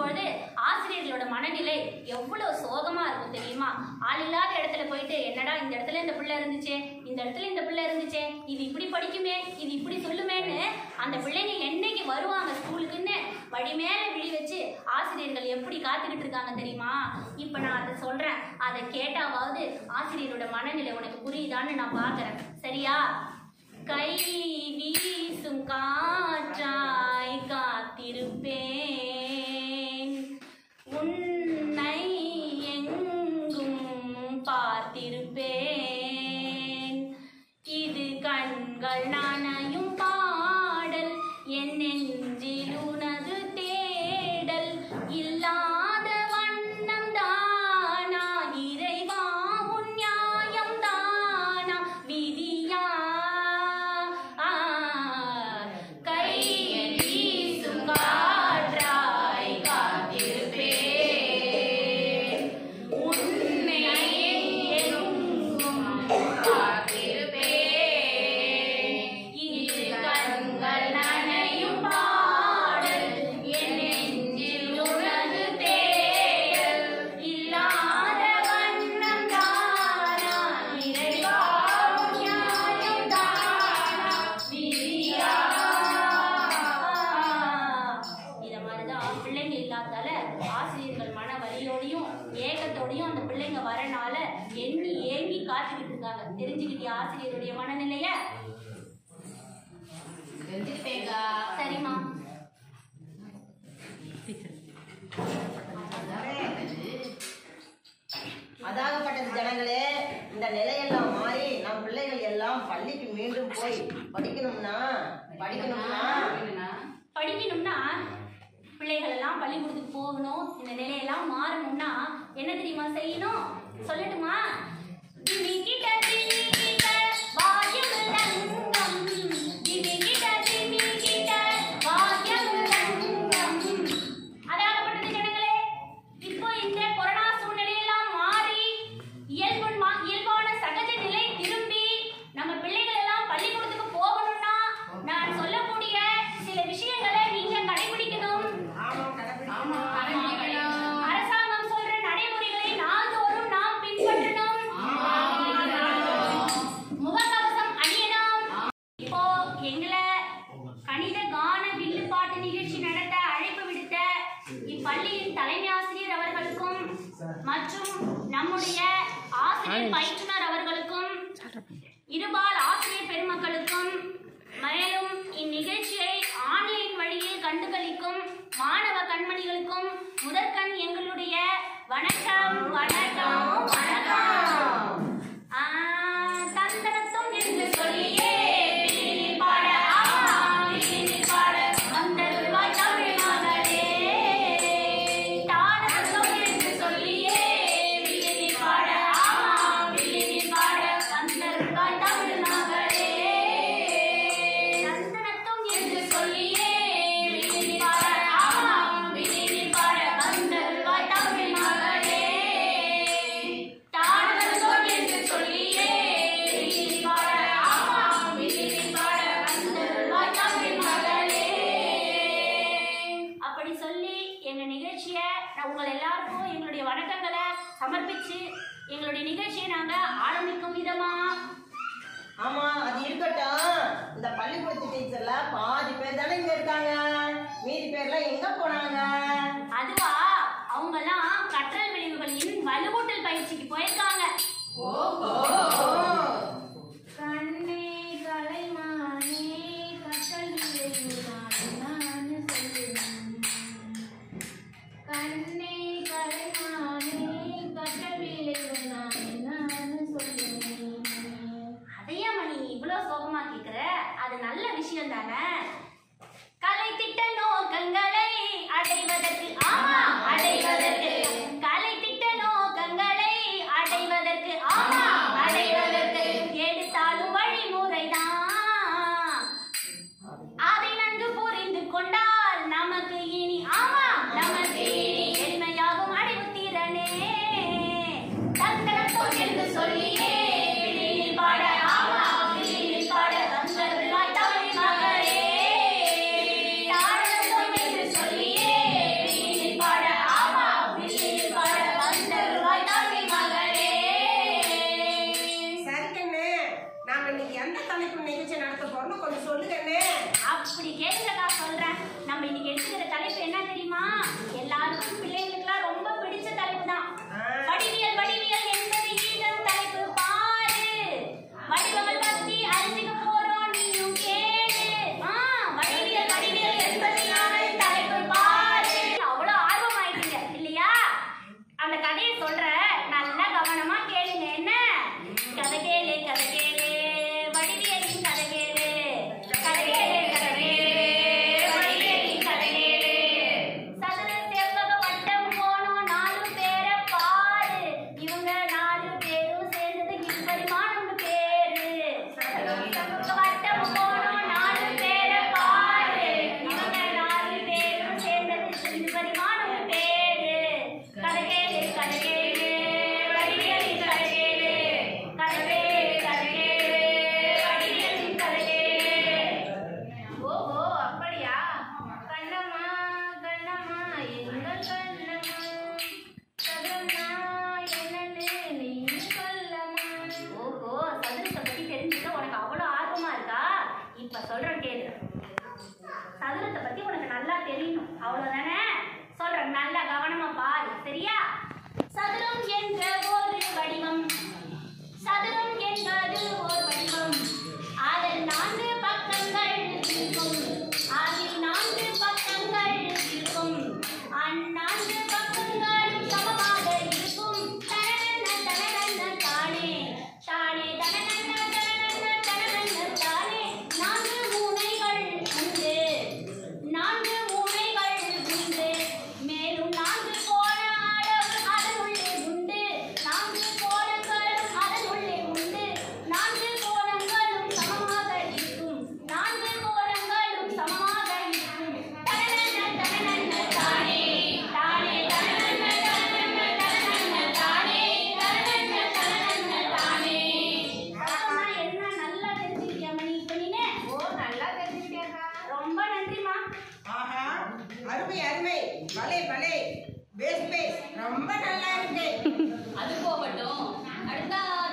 பொழுது ஆசிரியர்களோட மனநிலை எவ்வளவு சோகமா இருக்கும் தெரியுமா ஆள் இல்லாத இடத்துல போயிட்டு என்னடா இந்த இடத்துல இந்த பிள்ளை இருந்துச்சே இந்த இடத்துல இந்த பிள்ளை இருந்துச்சே இது இப்படி படிக்குமே இது இப்படி சொல்லுமேன்னு அந்த பிள்ளைங்க என்னைக்கு வருவாங்க ஸ்கூலுக்குன்னு வழி மேல விழி வச்சு ஆசிரியர்கள் எப்படி காத்துக்கிட்டு இருக்காங்க தெரியுமா இப்ப நான் அதை சொல்றேன் அதை கேட்டாவது ஆசிரியரோட மனநிலை உனக்கு புரியுதான்னு நான் பார்க்கறேன் சரியா கை வீசும் காற்றாய் காத்திருப்பேன் உன்னை எங்கும் பார்த்திருப்பேன் இது கண்கள் நனையும் பாடல் என் நெஞ்சில் உனது தேடல் இல்லாத வண்ணம் தானா இறைவா உன் நியாயம் தானா விதியா ஆ, கை வீசும் காற்றாய் காத்திருப்பேன் உன்னை எங்கும் பார்த்திருப்பேன் இது கண்கள் நனையும் பாடல் என் நெஞ்சில் உனது தேடல் இல்லாத வண்ணம் தானா இறைவா உன் நியாயம் தானா விதியா இத மாதிரிதான் பிள்ளைங்க இல்லாதால ஆசிரியர்கள் மன வலியோடையும் ஏக்கத்தோடையும் அந்த பிள்ளைங்க வரனால எண்ணி ஏங்கி காத்துக்கிட்டு இருக்காங்க தெரிஞ்சுக்கிட்டியா ஆசிரியருடைய மனநிலைய தெரிஞ்சுக்கிட்டேங்க சரிம்மா அதாகப்பட்டது ஜனங்களே இந்த நிலையெல்லாம் மாறி நம் பிள்ளைகள் எல்லாம் பள்ளிக்கு மீண்டும் போய் படிக்கணும்னா படிக்கணும்னா படிக்கணும்னா பிள்ளைகள் எல்லாம் பள்ளிக்கூடத்துக்கு போகணும் இந்த நிலையெல்லாம் மாறணும்னா என்ன தெரியுமா செய்யணும் சொல்லட்டுமா திமிக்கிட்ட, திமிக்கிட்ட, வாயும் லங்கம். திமிக்கிட்ட, திமிக்கிட்ட, வாயும் லங்கம். அதாகப்பட்டது ஜனங்களே இப்போ இந்த கொரோனா சூழ்நிலையெல்லாம் மாறி இயல்பு மா- இயல்பான சகஜ நிலை திரும்பி நம்ம பிள்ளைகள் எல்லாம் பள்ளிக்கூடத்துக்கு போகணும்னா நான் சொல்லக்கூடிய சில விஷயங்களை நீங்க கடைபிடிக்கணும் அரசாங்கம் சொல்ற நடைமுறைகளை நாள்தோறும் நாம் பின்பற்றணும் முகக்கவசம் அணியணும் இப்போ எங்களை கணித கான வில்லு பாட்டு நிகழ்ச்சி நடத்த அழைப்பு விடுத்த இப்பள்ளியின் தலைமை ஆசிரியர் அவர்களுக்கும் மற்றும் நம்முடைய ஆசிரியர் பயிற்றுனர் அவர்களுக்கும் இருபால் ஆசிரியர் பெருமக்களுக்கும் மேலும் இந்நிகழ்ச்சியை ஆன்லைன் வழியில் கண்டுகளிக்கும் மாணவ கண்மணிகளுக்கும் முதற்கண் எங்களுடைய வணக்கம் வணக்கம் வணக்கம் ஆ, தந்தனத்தும் என்று சொல்லியே விழினில் பாட, ஆமா, விழினில் பாட, வந்தருள்வாய் தமிழ் மகளே. தானத்தும் என்று சொல்லியே விழினில் பாட, ஆமா, விழினில் பாட, வந்தருள்வாய் தமிழ் மகளே. நந்தனத்தும் என்று சொல்லியே விழினில் பாட, ஆமா, விழினில் பாட, வந்தருள்வாய் தமிழ் மகளே. தானத்தும் என்று சொல்லியே விழினில் பாட, ஆமா, விழினில் பாட, வந்தருள்வாய் தமிழ் மகளே. அப்படி சொல்லி எங்க நிகழ்ச்சியை நான் உங்கள் எல்லாருக்கும் எங்களுடைய வணக்கங்களை சமர்ப்பிச்சு எங்களுடைய நிகழ்ச்சியை நாங்க ஆரம்பிக்கும் விதமா ஆமா அது இருக்கட்டும் இந்த பள்ளிக்கூடத்து டீச்சர்ல பாதி பேர் தானே இங்க இருக்காங்க மீதி பேர்லாம் எங்க போனாங்க அதுவா அவங்கெல்லாம் கற்றல் விளைவுகளின் வலுவூட்டல் பயிற்சிக்கு போயிருக்காங்க கண்ணே கலைமானே கற்றல் விளைவு நான் சொல்லுவேன் கண்ணே கலைமானே கற்றல் விளைவு நான் சொல்லுவேன் அதையா மணி இவ்வளோ சோகமா கேக்குற அது நல்ல விஷயம் தானே கலை திட்ட நோக்கங்களை அடைவதற்கு ஆமா அடைவதற்கு கலை திட்ட நோக்கங்களை அடைவதற்கு ஆமா அடைவதற்கு எடுத்தாலும் வழிமுறைதான் அதை நன்கு புரிந்து கொண்டால் நமக்கு இனி ஆமா நமக்கு இனி எளிமையாகும் அறிவுத்திறனே தந்தனத்தோம் என்று சொல்லியே விழியில் பாட ஆமா விழியில் பாட வந்தருளாய் தமிழ் மகளே அந்த கதையை சொல்ற நல்லா கவனமா கேளுங்க என்ன கதை கேளு கதை கேளு வடிவேலின் கதை கேளு கதை கேளு கதை கேளு வடிவேலின் கதை கேளு சதுர செவ்வக வட்டம் போனோம் நாலு பேரை பாரு இவங்க நாலு பேரும் சேர்ந்தது இருபரிமாணம்னு பேரு சதுர செவ்வக வட்டம் போனோம் நாலு பேரை பாரு இவங்க நாலு பேரும் சேர்ந்தது இருபரிமாணம்னு பேரு கதை கேளு கதை கேளு வடிவேலின் கதை கேளு கதை கேளு கதை கேளு வடிவேலின் கதை கேளு ஓஹோ அப்படியா கண்ணம்மா கண்ணம்மா எங்கள் கண்ணம்மா சதுரம்மா என்னன்னு நீ சொல்லம்மா ஓஹோ சதுரத்தை பத்தி தெரிஞ்சுக்க உனக்கு அவ்வளோ ஆர்வமா இருக்கா இப்ப சொல்றேன் கேளு சதுரத்தை பத்தி உனக்கு நல்லா தெரியணும் அவ்வளவுதானே சொல்றேன் நல்லா கவனமா பாரு சரியா சதுரம் என்ற ஒரு வடிவம் சதுரம் என்பது ஓர் வடிவம் அதில் நான்கு பக்கங்கள் இருக்கும் அதில் நான்கு பக்கங்கள் இருக்கும் அந்நான்கு பக்கங்களும் சமமாக இருக்கும் தனனன தனனன தானே தானே தனனன தனனன தனனன தானே நான்கு மூனைகள் உண்டு நான்கு மூனைகள் உண்டு மேலும் நான்கு கோண அளவு அதனுள்ளே உண்டு நான்கு கோணங்களும் அதனுள்ளே உண்டு நான்கு கோணங்களும் சமமாக இருக்கும் நான்கு கோணங்களும் சமமாக இருக்கும் தனனன தனனன தானே தானே தனனன தனனன தனனன தானே தனனன தனனன தானே அம்மா, என்ன நல்லா தெரிஞ்சுக்கிட்டியா மணி இப்ப நீனு? ரொம்ப நன்றிம்மா ஆஹா அருமை அருமை பலே பலே பேஸ் பேஸ் ரொம்ப நல்லா இருக்கு அது போகட்டும் அடுத்த